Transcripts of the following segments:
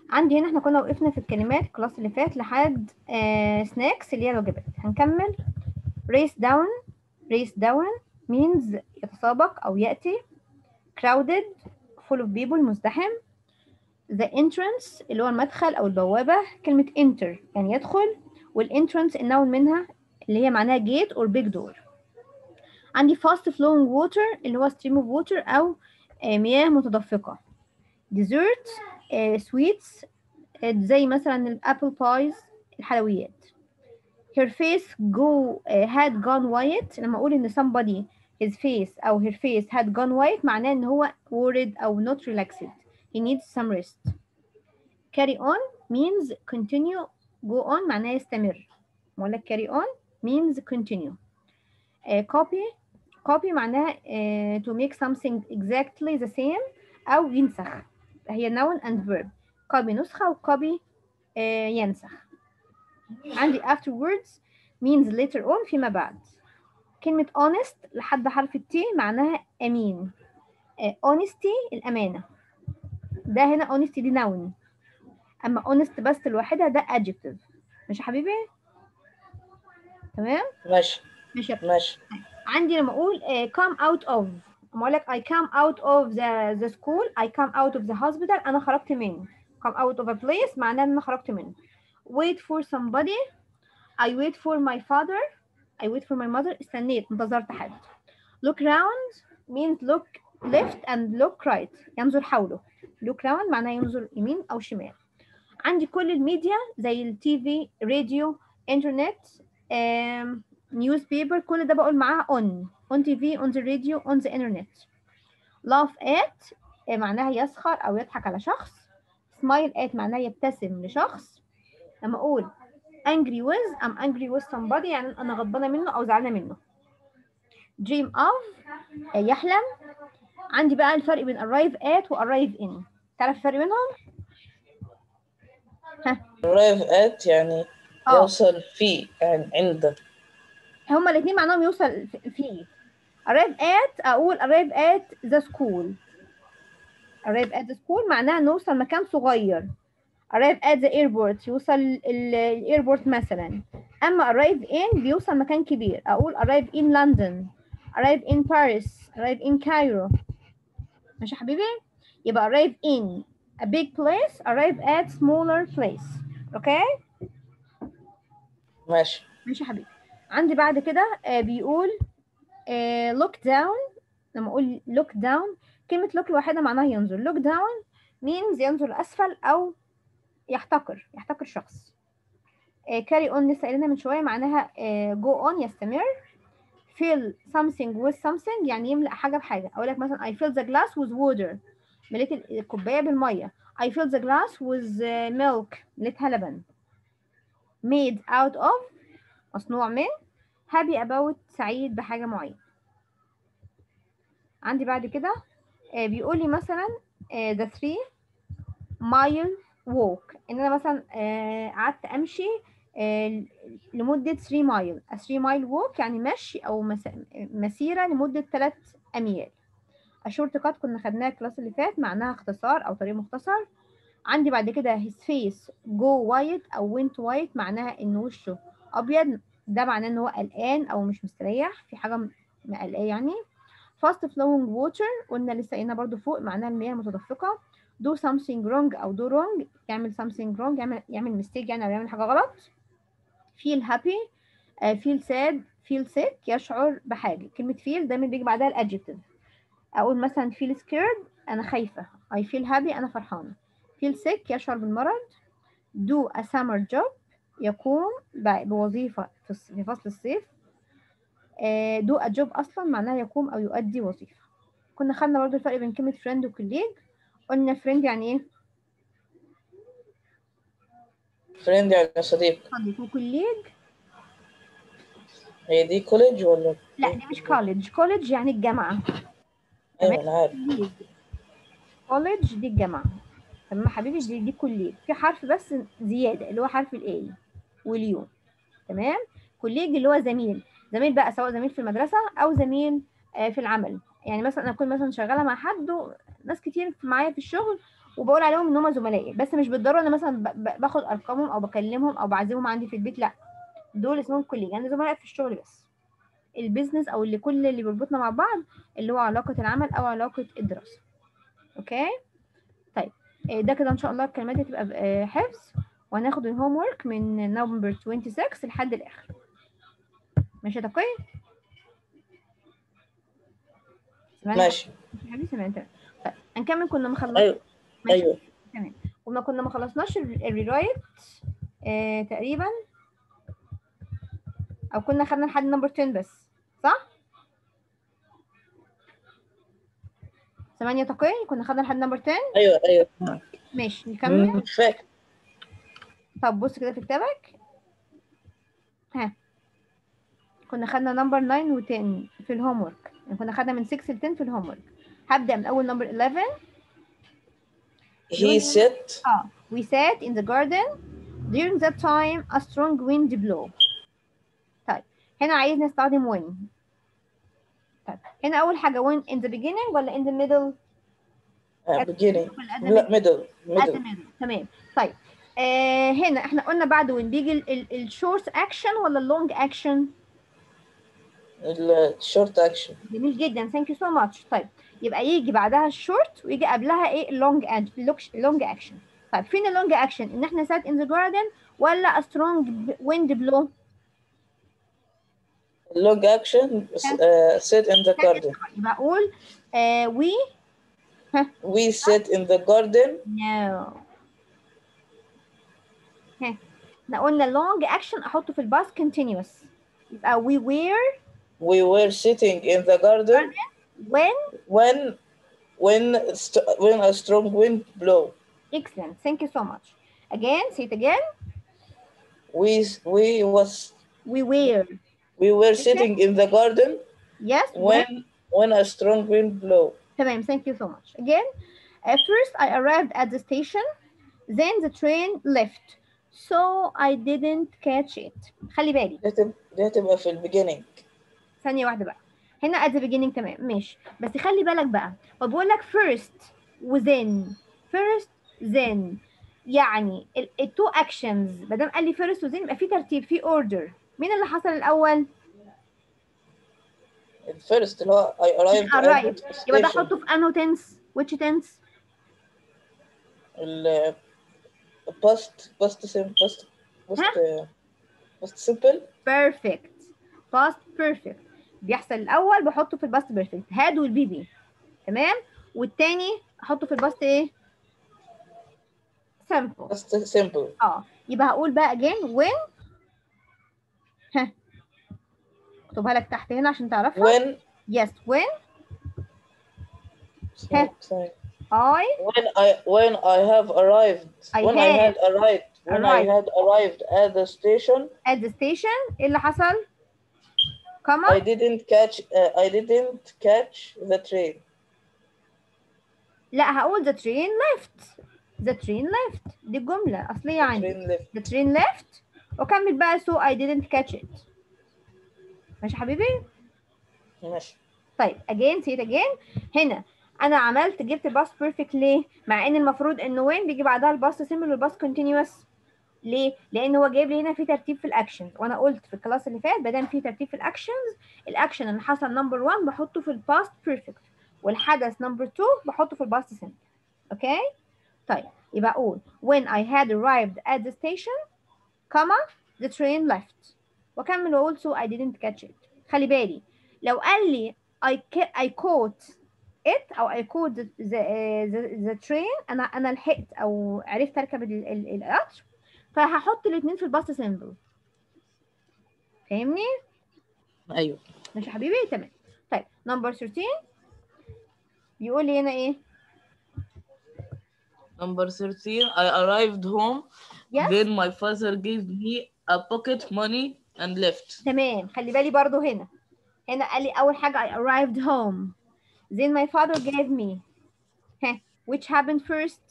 عندي هنا احنا كنا وقفنا في الكلمات الكلاس اللي فات لحد آه سناكس اللي هي الوجبات هنكمل race down race down means يتسابق أو يأتي crowded full of people مزدحم the entrance اللي هو المدخل أو البوابة كلمة enter يعني يدخل والentrance النون منها اللي هي معناها gate or big door عندي fast flowing water اللي هو stream of water أو آه، مياه متدفقة dessert آه، sweets آه، زي مثلا الابل بايز الحلويات her face go آه، had gone white لما اقول ان somebody his face او her face had gone white معناه ان هو worried او not relaxed he needs some rest carry on means continue go on معناه يستمر بقول لك carry on means continue آه، copy copy معناها آه، to make something exactly the same أو ينسخ هي noun and verb copy نسخة و copy آه، ينسخ عندي afterwards means later on فيما بعد كلمة honest لحد حرف التي معناها أمين آه، honesty الأمانة ده هنا honesty دي noun أما honest بس لوحدها ده adjective مش يا حبيبي تمام ماشي ماشي يا ماشي عندي لما اقول آه، come out of لما اقول لك I come out of the the school I come out of the hospital انا خرجت منه come out of a place معناه ان انا خرجت منه wait for somebody I wait for my father I wait for my mother استنيت انتظرت حد look round means look left and look right ينظر حوله look round معناه ينظر يمين او شمال عندي كل الميديا زي التي في راديو انترنت نيوز بيبر كل ده بقول معاها on on TV on the radio on the internet laugh at آه، معناها يسخر أو يضحك على شخص smile at معناها يبتسم لشخص لما أقول angry with I'm angry with somebody يعني أنا غضبانة منه أو زعلانة منه dream of آه، يحلم عندي بقى الفرق بين arrive at و arrive in تعرف الفرق بينهم؟ arrive at يعني اه يوصل فيه يعني عند هما الاثنين معناهم يوصل ف- فيه arrive at اقول arrive at the school arrive at the school معناها نوصل مكان صغير arrive at the airport يوصل ال- الايربورت مثلا اما arrive in بيوصل مكان كبير اقول arrive in London arrive in Paris arrive in Cairo ماشي يا حبيبي يبقى arrive in a big place arrive at smaller place اوكي ماشي ماشي يا حبيبي عندي بعد كده آه، بيقول آه، look down لما اقول look down كلمة look لوحدها معناها ينظر look down means ينظر لأسفل أو يحتقر يحتقر شخص آه، carry on لسه قايلينها من شوية معناها آه، go on يستمر fill something with something يعني يملأ حاجة بحاجة أقول لك مثلا I fill the glass with water مليت الكوباية بالمية I fill the glass with آه، milk مليتها لبن made out of مصنوع من happy about سعيد بحاجة معينة عندي بعد كده آه، بيقول لي مثلا آه، the three mile walk ان انا مثلا آه، قعدت امشي آه، لمدة 3 مايل 3 مايل walk يعني مشي او مس- مسيرة لمدة 3 اميال الشورت كات كنا خدناها الكلاس اللي فات معناها اختصار او طريق مختصر عندي بعد كده his face go white او went white معناها ان وشه ابيض ده معناه ان هو قلقان او مش مستريح في حاجه م- مقلقاه يعني fast flowing water قلنا لسه قايلنا برضو فوق معناها المياه المتدفقه do something wrong او do wrong يعمل something wrong يعمل يعمل mistake يعني او يعمل حاجه غلط feel happy آه، feel sad feel sick يشعر بحاجه كلمه feel دايما بيجي بعدها الادجective اقول مثلا feel scared انا خايفه I feel happy انا فرحانه feel sick يشعر بالمرض do a summer job يقوم ب- بوظيفة في الص- في فصل الصيف آه، do a job أصلا معناها يقوم أو يؤدي وظيفة كنا خدنا برضو الفرق بين كلمة friend و colleague قلنا friend يعني إيه؟ فريند يعني صديق صديق و colleague هي دي كوليدج ولا لا دي مش college college يعني الجامعة ايوه انا عارف colleague college دي الجامعة تمام يا حبيبي دي دي colleague في حرف بس زيادة اللي هو حرف ال A واليو تمام colleague اللي هو زميل زميل بقى سواء زميل في المدرسة أو زميل آه، في العمل يعني مثلا أنا أكون مثلا شغالة مع حد و- ناس كتير في- معايا في الشغل وبقول عليهم ان هم زملائي بس مش بالضروره انا مثلا ب- ب- باخد ارقامهم او بكلمهم او بعزمهم عندي في البيت لا دول اسمهم كوليج يعني زملاء في الشغل بس البيزنس او اللي كل اللي بيربطنا مع بعض اللي هو علاقه العمل او علاقه الدراسه اوكي طيب آه، ده كده ان شاء الله الكلمات دي تبقى آه، حفظ وهناخد الهوم ورك من نوفمبر 26 لحد الاخر ماشي يا تقي سمعنا ماشي يا حبيبي سمعت طيب هنكمل كنا مخلص ايوه ماشي ايوه تمام وما كنا ما خلصناش ال- الريرايت آه تقريبا او كنا خدنا لحد نمبر 10 بس صح ثمانية تقي كنا خدنا لحد نمبر 10 ايوه ايوه ماشي نكمل مش فاكر طب بص كده في كتابك ها كنا خدنا نمبر 9 و 10 في الهوم ورك يعني كنا خدنا من 6 ل 10 في الهوم ورك هبدأ من أول نمبر 11 he said اه we sat in the garden during that time a strong wind blew طيب هنا عايز نستخدم when طيب هنا أول حاجة when in the beginning ولا in the middle uh, beginning ولا at the لا middle at the middle middle تمام طيب آه هنا احنا قلنا بعد when بيجي الشورت اكشن ولا اللونج اكشن ال short action جميل جدا ثانك يو سو ماتش طيب يبقى يجي بعدها الشورت ويجي قبلها ايه اللونج اللونج اكشن طيب فين اللونج اكشن ان احنا سات ان ذا جاردن ولا سترونج ويند بلو long action uh, sit in the garden يبقى اقول وي we sit in the garden نو ها احنا قلنا لونج اكشن احطه في الباس كونتينوس يبقى we were we were sitting in the garden when when when st- when a strong wind blow excellent thank you so much again say it again we we was we were we were sitting in the garden yes when when a strong wind blow تمام thank you so much again at first I arrived at the station then the train left so I didn't catch it خلي بالي دي هتبقى دي هتبقى في ال beginning ثانية واحدة بقى هنا at the beginning تمام ماشي بس خلي بالك بقى هو بيقول لك first و then first then يعني ال ال two actions ما دام قال لي first و then يبقى في ترتيب في order مين اللي حصل الأول؟ الفيرست اللي هو I arrived at arrived. the يبقى ده station حطه في أنه tense which tense؟ ال past past sim past past past simple perfect past perfect بيحصل الاول بحطه في الباست بيرفكت هاد والبيبي تمام والتاني احطه في الباست ايه simple past simple اه يبقى هقول بقى again when ها اكتبها لك تحت هنا عشان تعرفها when yes when ها. sorry. I when I when I have arrived I when I had had arrived when I arrived. had arrived at the station at the station ايه اللي حصل I كما didn't catch uh, I didn't catch the train لا هقول the train left the train left دي الجملة أصلية عندي train left the train left وكمل بقى so I didn't catch it ماشي يا حبيبي ماشي طيب again say it again هنا انا عملت جبت الباست بيرفكت ليه مع ان المفروض انه وين بيجي بعدها الباست سيمبل والباست كونتينوس ليه لان هو جايب لي هنا في ترتيب في الاكشنز وانا قلت في الكلاس اللي فات بدل في ترتيب في الاكشنز الاكشن اللي حصل نمبر 1 بحطه في الباست بيرفكت والحدث نمبر 2 بحطه في الباست سيمبل اوكي طيب يبقى اقول when I had arrived at the station comma the train left واكمل واقول so I didn't catch it خلي بالي لو قال لي I ca- I caught it او I caught the the, the, the train انا انا لحقت او عرفت اركب ال- ال- القطر فهحط الاثنين في الباست سيمبل فاهمني ايوه ماشي يا حبيبي تمام طيب نمبر 13 بيقول لي هنا ايه Number 13, I arrived home. Yes. Then my father gave me a pocket money and left. تمام خلي بالي برضو هنا هنا قال لي اول حاجه I arrived home then my father gave me ها which happened first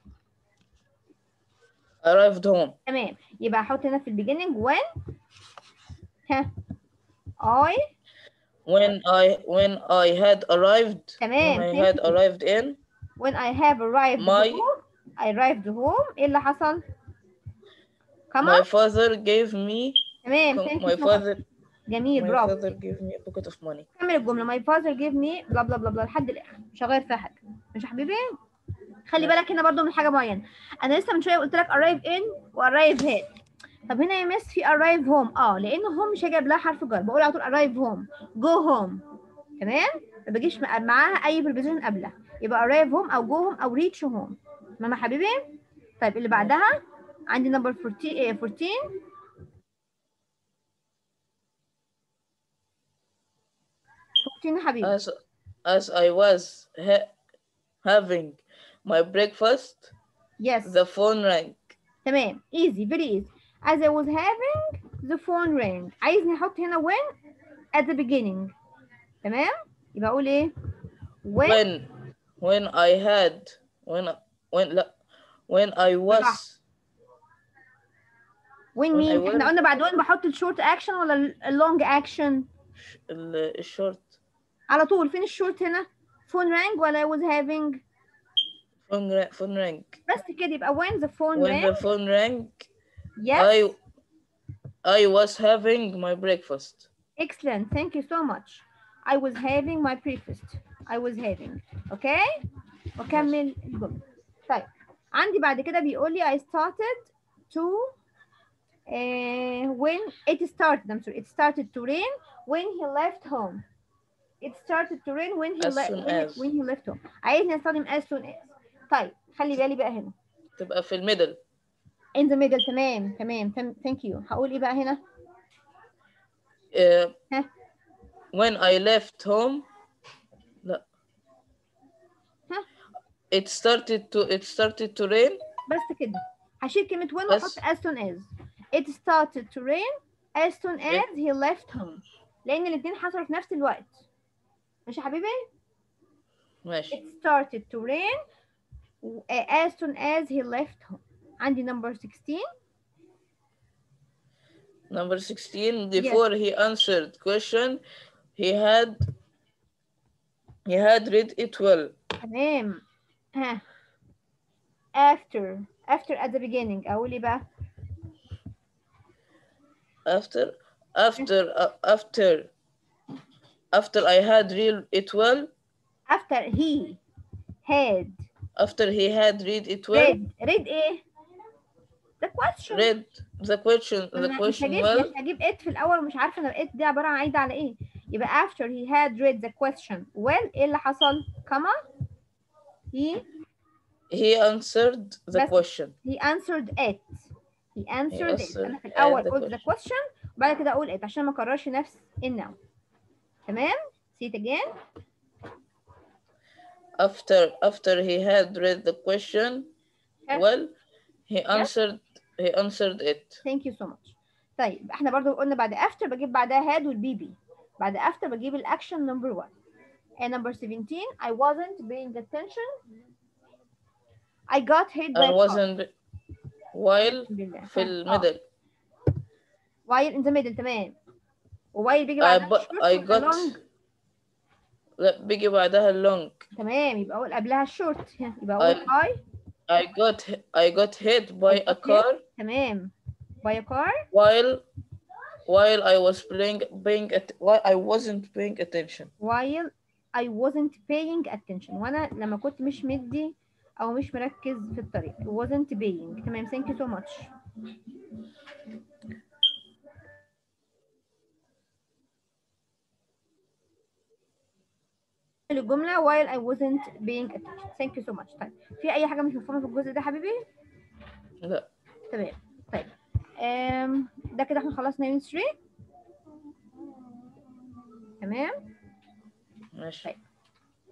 Arrived home. تمام يبقى احط هنا في البيجيننج when ها I When I when I had arrived تمام when I thank had you. arrived in when I have arrived My- before I arrived home ايه اللي حصل؟ My كمان father gave me تمام thank you my so much. father جميل my برافو father gave me a pocket of money كمل الجملة my father gave me بلا بلا بلا بلا لحد الآخر مش هغير فيها حاجة مش يا حبيبي خلي ماشي. بالك هنا برضو من حاجة معينة أنا لسه من شوية قلت لك arrive in و arrive here طب هنا يا مس في arrive home اه لأن home مش هيجي قبلها حرف جر بقول على طول arrive home go home تمام ما بجيش مع- معاها أي preposition قبلها يبقى arrive home أو go home أو reach home تمام يا حبيبي طيب اللي بعدها عندي نمبر 14 إيه، 14 14 يا حبيبي as as I was ha- having my breakfast yes the phone rang تمام easy very easy as I was having the phone rang عايزني احط هنا when at the beginning تمام يبقى اقول ايه when, when when I had when when لا when I was when when I مين احنا was- قلنا بعد when بحط الشورت اكشن ولا اللونج اكشن ال- الشورت على طول فين الشورت هنا phone rang ولا I was having phone ra- phone rang بس كده يبقى when the phone when rang the phone rang yes I I was having my breakfast excellent thank you so much I was having my breakfast I was having okay وكمل الجملة طيب عندي بعد كده بيقول لي I started to uh, when it started I'm sorry it started to rain when he left home it started to rain when he As le- soon when, as. when he left home عايزني استخدم as soon as طيب خلي بالي بقى هنا تبقى في الميدل in the middle تمام تمام تم- thank you هقول ايه بقى هنا uh, ها when I left home لا ها it started to it started to rain بس كده هشيل كلمة when بس. واحط as soon as it started to rain as soon as he left home لأن الاتنين حصلوا في نفس الوقت ماشي يا حبيبي ماشي it started to rain uh, as soon as he left home عندي number 16 number 16 before he answered question he had he had read it well تمام ها after after at the beginning أقول إيه بقى after after uh, after after I had read it well after he had after he had read it well read read إيه the question read the question أنا the مش question هجيب well مش هجيب it في الأول ومش عارفة أنا it دي عبارة عن عايدة على إيه يبقى after he had read the question well إيه اللي حصل كما he he answered the بس. question he answered it he answered it answered أنا في it, الأول the قلت the question وبعد كده أقول it عشان ما أكررش نفس النوع تمام see it again after after he had read the question Yes. well he answered he answered it thank you so much طيب احنا برضو قلنا بعد after بجيب بعدها had والبي بي بعد after بجيب الاكشن number one and number 17 I wasn't paying attention I got hit by I a car. wasn't while الحمد لله. في ها، الميدل آه. while in the middle تمام ووايل بيجي I, بعدها bu- short I ولا got long؟ لا بيجي بعدها اللونج تمام يبقى اقول قبلها الشورت يبقى اقول I I got I got hit by I a got car تمام by a car while while I was playing paying at while I wasn't paying attention while I wasn't paying attention وانا لما كنت مش مدي او مش مركز في الطريق wasn't paying تمام thank you so much الجملة while I wasn't paying attention thank you so much طيب في أي حاجة مش مفهومة في الجزء ده حبيبي؟ لا تمام طيب أم ده كده احنا خلصنا يونت 3 تمام ماشي طيب